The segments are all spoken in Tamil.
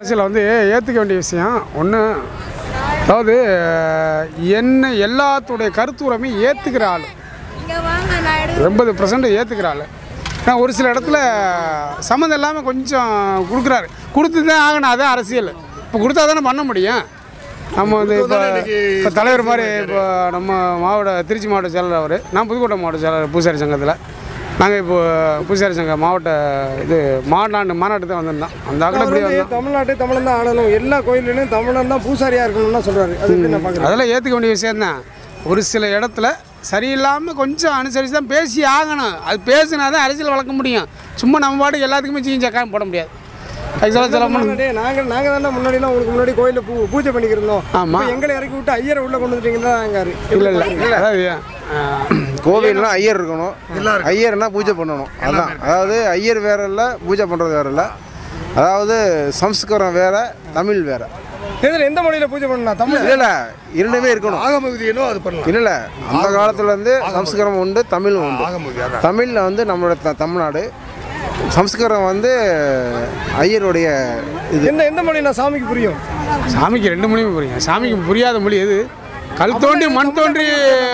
அரசியல் வந்து ஏற்றுக்க வேண்டிய விஷயம் ஒன்று அதாவது என்ன எல்லாத்துடைய கருத்துரிமை ஏற்றுக்கிற ஆள் எண்பது பர்சன்ட் ஏற்றுக்கிற ஆள் நான் ஒரு சில இடத்துல சம்மந்தம் இல்லாமல் கொஞ்சம் கொடுக்குறாரு கொடுத்து தான் ஆகணும் அதான் அரசியல் இப்போ கொடுத்தா தானே பண்ண முடியும் நம்ம வந்து இப்போ இப்போ தலைவர் மாதிரி இப்போ நம்ம மாவட்ட திருச்சி மாவட்ட செயலர் அவர் நான் புதுக்கோட்டை மாவட்ட செயலர் பூசாரி சங்கத்தில் நாங்கள் இப்போ பூசாரி சங்க மாவட்ட இது மாநாடு மாநாட்டு தான் வந்திருந்தோம் அந்த ஆக்கில் அவர் இப்படி வந்து வந்தோம் தமிழ்நாட்டை தமிழன் தான் ஆளணும் எல்லா கோயில்லையும் தமிழன் தான் பூசாரியா இருக்கணும்னு சொல்றாரு அது எப்படி நான் பார்க்குறேன் அதெல்லாம் ஏற்றுக்க வேண்டிய விஷயம்தான் ஒரு சில இடத்துல சரியில்லாமல் கொஞ்சம் அனுசரித்து தான் பேசி ஆகணும் அது பேசினா தான் அரசியல் வளர்க்க முடியும் சும்மா நம்ம பாட்டுக்கு எல்லாத்துக்குமே சீஞ்ச சக்காயம் போட முடியாது ஆக்சுவலாக சொல்ல போனா- முன்னாடி நாங்கள் நாங்கள் தானே முன்னாடிலாம் உங்களுக்கு முன்னாடி கோயிலில் பூ பூஜை பண்ணிக்கிருந்தோம் ஆமா. இப்ப எங்களை இறக்கி விட்டு ஐயரை உள்ள கொண்டு வந்துட்டீங்கன்னா நாங்கள் இல்லை இல்லை அதாவது ஆஹ், கோவில்னா ஐயர் இருக்கணும் ஐயர்னா பூஜை பண்ணணும் அதான் அதாவது ஐயர் வேற இல்லை பூஜை பண்ணுறது வேற இல்லை அதாவது சம்ஸ்கிருதம் வேற தமிழ் வேற இதில் எந்த மொழியில பூஜை பண்ணலாம் தமிழ் இல்லை இல்லை இரண்டுமே இருக்கணும் ஆகம விதியனோ அது பண்ணலாம் இல்லை இல்லை அந்த காலத்துல இருந்து சம்ஸ்கிருதம் உண்டு தமிழும் உண்டு ஆகம விதி அதான் தமிழில் வந்து நம்மளோட த தமிழ்நாடு சம்ஸ்கிருதம் வந்து ஐயருடைய இது எந்த எந்த மொழி நான் சாமிக்கு புரியும் சாமிக்கு ரெண்டு மொழியுமே புரியும் சாமிக்கு புரியாத மொழி எது கல் தோண்டி மண் தோன்றி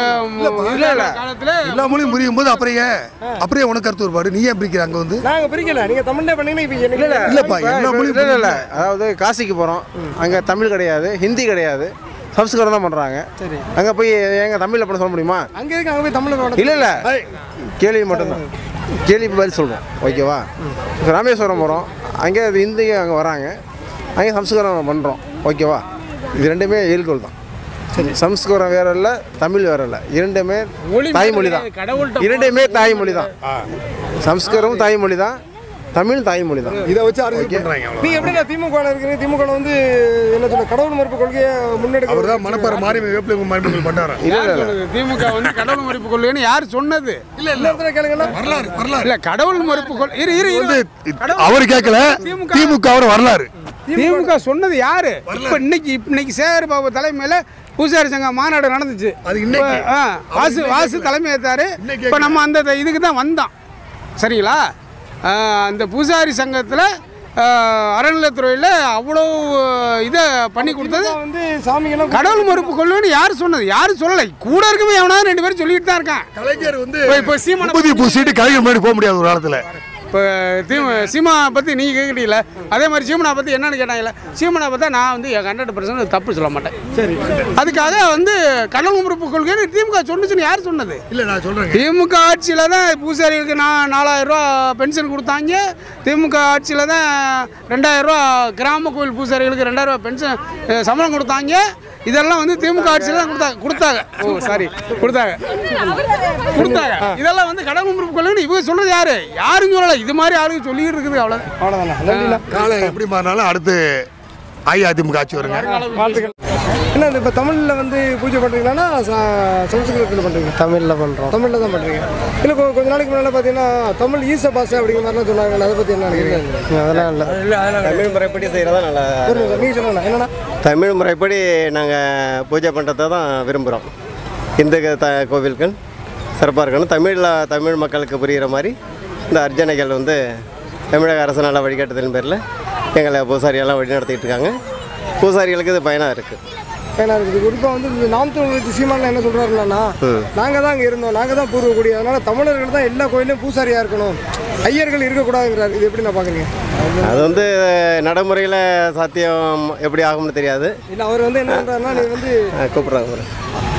இல்லை இல்லை காலத்தில் எல்லா மொழியும் புரியும் போது அப்புறம் ஏன் அப்புறம் உனக்கு கருத்து ஒருபாடு நீ ஏன் பிரிக்கிற அங்க வந்து நாங்கள் பிரிக்கல நீங்கள் தமிழ்லே பண்ணீங்கன்னா இப்போ எனக்கு இல்லப்பா எல்லா மொழியும் இல்லை இல்லை அதாவது காசிக்கு போகிறோம் அங்கே தமிழ் கிடையாது ஹிந்தி கிடையாது சம்ஸ்கிருதம் தான் பண்ணுறாங்க சரி அங்கே போய் எங்க தமிழில் பண்ண சொல்ல முடியுமா அங்கே இருக்கு அங்கே போய் தமிழ் வேணும் இல்லை இல்லை கேள்வி மட்டும்தான் கேள்வி பதில் சொல்கிறோம் ஓகேவா இப்போ ராமேஸ்வரம் போகிறோம் அங்கே அது இந்தி அங்கே வராங்க அங்கே சம்ஸ்கிருதம் பண்ணுறோம் ஓகேவா இது ரெண்டுமே இயல்கோல் தான் சரி சம்ஸ்கிருதம் வேற இல்லை தமிழ் வேற இல்லை இரண்டுமே மொழி தாய்மொழி தான் கடவுள்கிட்ட இரண்டுமே தாய்மொழி தான் சம்ஸ்கிருதம் தாய்மொழி தான் தமிழ் தாய்மொழி தான் இதை வச்சு அரசியல் பண்றாங்க அவ்வளவு நீங்க எப்படி நான் திமுக ல இருக்கிறீங்க திமுக ல வந்து என்ன சொல்ல கடவுள் மறுப்பு கொள்கையை முன்னெடுக்க அவர் தான் மணப்பாறை மாறி வேப்பிலை மாறி பண்ணாரா இல்லை யார் இல்லை சொன்னது? திமுக வந்து கடவுள் மறுப்பு கொள்கைன்னு யார் சொன்னது இல்ல இல்ல இடத்துல கேளுங்கன்னா வரலாறு வரலாறு இல்ல கடவுள் மறுப்பு கொள் இரு இரு இரு. வந்து கடவுள் அவர் கேட்கல திமுக. திமுக அவர் வரலாறு திமுக சொன்னது யாரு இப்ப இன்னைக்கு இப்ப இன்னைக்கு சேகர் பாபு தலைமையில பூசாரி சங்க மாநாடு நடந்துச்சு அது இன்னைக்கு. இப்ப, ஆ, வாசு வாசு தலைமை ஏத்தாரு இன்னைக்கு இப்ப நம்ம அந்த இதுக்கு தான் வந்தோம் சரிங்களா ஆ, அந்த பூசாரி சங்கத்துல ஆ, அறநிலையத்துறையில் அவ்வளோ இதை பண்ணி கொடுத்தது திமுக வந்து சாமிக்கெல்லாம் கடவுள் மறுப்பு கொள்ளுன்னு யார் சொன்னது யாரும் சொல்லலை கூட இருக்கவே எவனாவது ரெண்டு பேரும் சொல்லிட்டு தான் இருக்கான் கலைஞர் வந்து இப்போ இப்போ சீமான முப்பத்தி பூசிட்டு கலைஞர் முன்னாடி போக முடியாது ஒரு காலத்துல இப்போ தீம சீமா பற்றி நீங்கள் கேட்குறீங்கள அதே மாதிரி சீமனா பற்றி என்னன்னு கேட்டாங்கல்ல சீமனா பார்த்தா நான் வந்து ஹண்ட்ரட் பர்சன்ட் தப்பு சொல்ல மாட்டேன் சரி அதுக்காக வந்து கடவுள் மறுப்பு கொள்கைன்னு திமுக சொன்னுச்சுன்னு யார் சொன்னது இல்ல நான் சொல்றேங்க திமுக ஆட்சியில் தான் பூசாரிகளுக்கு நான் நாலாயிரம் ரூபா பென்ஷன் கொடுத்தாங்க திமுக ஆட்சியில் தான் ரெண்டாயிரம் ரூபா கிராம கோயில் பூசாரிகளுக்கு ரெண்டாயிரம் ரூபா பென்ஷன் அஹ், சம்பளம் கொடுத்தாங்க இதெல்லாம் வந்து திமுக ஆட்சியில் தான் கொடுத்தாங்க கொடுத்தாங்க ஓ சாரி கொடுத்தாங்க கொடுத்தாங்க இதெல்லாம் வந்து கடவுள் மறுப்பு கொள்கைன்னு இவங்க சொல்றது யாரு யாரும் சொல்லலை இது மாதிரி ஆளுங்க சொல்லிட்டு இருக்குது அவ்வளோதான் அவ்வளோதானே நன்றிண்ணா காலம் எப்படி மாறினாலும் அடுத்து அஇஅதிமுக ஆட்சி வருங்க வாழ்த்துக்கள் என்ன இப்போ தமிழில் வந்து பூஜை பண்ணுறீங்களா சமஸ்கிருதத்தில் பண்ணுறீங்க தமிழில் பண்ணுறோம் தமிழில் தான் பண்ணுறீங்க இல்லை கொ- கொஞ்ச நாளைக்கு முன்னால் பார்த்தீங்கன்னா தமிழ் ஈச பாஷை அப்படிங்கிற மாதிரிலாம் சொன்னாங்க அதை பற்றி என்ன நினைக்கிறீங்க அதெல்லாம் இல்லை தமிழ் முறைப்படி செய்கிறதா நல்லா ஒரு நிமிஷம் நீங்கள் சொல்லுங்கண்ணா என்னன்னா தமிழ் முறைப்படி நாங்கள் பூஜை பண்ணுறதை தான் விரும்புகிறோம் இந்து த கோவில்கள் சிறப்பாக இருக்கணும் தமிழில் தமிழ் மக்களுக்கு புரிகிற மாதிரி இந்த அர்ச்சனைகள் வந்து தமிழக அரசனால் வழிகாட்டுதலின் பேரில் எங்களை பூசாரியெல்லாம் வழி நடத்திட்டு இருக்காங்க பூசாரிகளுக்கு இது பயனாக இருக்குது ஏன்னா இருக்குது குறிப்பாக வந்து இந்த நாம் தமிழ் சீமானில் என்ன சொல்கிறாருன்னா நாங்கள் தான் இங்கே இருந்தோம் நாங்கள் தான் பூர்வக்குடி அதனால் தமிழர்கள் தான் எல்லா கோயிலையும் பூசாரியாக இருக்கணும் ஐயர்கள் இருக்கக்கூடாதுங்கிறார் இது எப்படி நான் பார்க்குறீங்க அது வந்து நடைமுறையில் சாத்தியம் எப்படி ஆகும்னு தெரியாது இல்லை அவர் வந்து என்ன பண்ணுறாருன்னா நீ வந்து ஆ, கூப்பிட்றாங்க பாரு.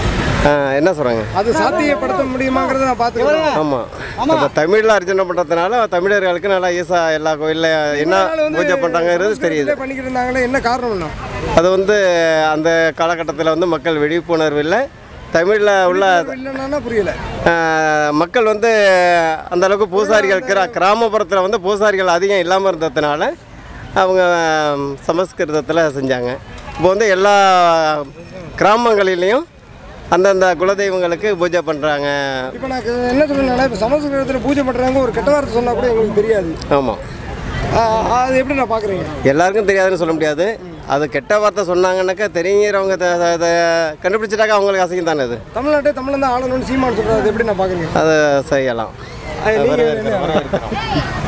ஆ, என்ன சொல்கிறாங்க அது சாத்தியப்படுத்த முடியுமாங்கிறத நான் பார்த்துக்கிறேன் ஆமாம் இப்போ தமிழில் அர்ச்சனை பண்ணுறதுனால தமிழர்களுக்கு நல்லா ஈஸா எல்லா கோயிலில் என்ன பூஜை பண்ணுறாங்கிறது தெரியுது பண்ணிக்கிட்டு இருந்தாங்களே என்ன காரணம்னா அது வந்து அந்த காலகட்டத்தில் வந்து மக்கள் விழிப்புணர்வு இல்லை தமிழில் உள்ள இல்லைன்னா புரியல ஆஹ், மக்கள் வந்து அந்த அளவுக்கு பூசாரிகள் கிரா கிராமப்புறத்தில் வந்து பூசாரிகள் அதிகம் இல்லாமல் இருந்ததுனால அவங்க சமஸ்கிருதத்தில் செஞ்சாங்க இப்போ வந்து எல்லா கிராமங்களிலையும் அந்தந்த குலதெய்வங்களுக்கு பூஜை பண்ணுறாங்க இப்போ நான் என்ன சொல்றேன்னா இப்போ சமஸ்கிருதத்தில் பூஜை பண்ணுறாங்க ஒரு கெட்ட வார்த்தை சொன்னால் கூட எங்களுக்கு தெரியாது ஆமாம் ஆ, அது எப்படி நான் பார்க்குறீங்க எல்லாருக்கும் தெரியாதுன்னு சொல்ல முடியாது அது கெட்ட வார்த்தை சொன்னாங்கன்னாக்கா தெரிஞ்சவங்க த- த- த- கண்டுபிடிச்சிட்டாக்கா அவங்களுக்கு அசிங்கம் தானே அது தமிழ்நாட்டை தமிழ் தான் ஆளணும்னு சீமான் சொல்கிறாரு அது எப்படி நான் பார்க்குறீங்க அதை செய்யலாம் நீங்கள்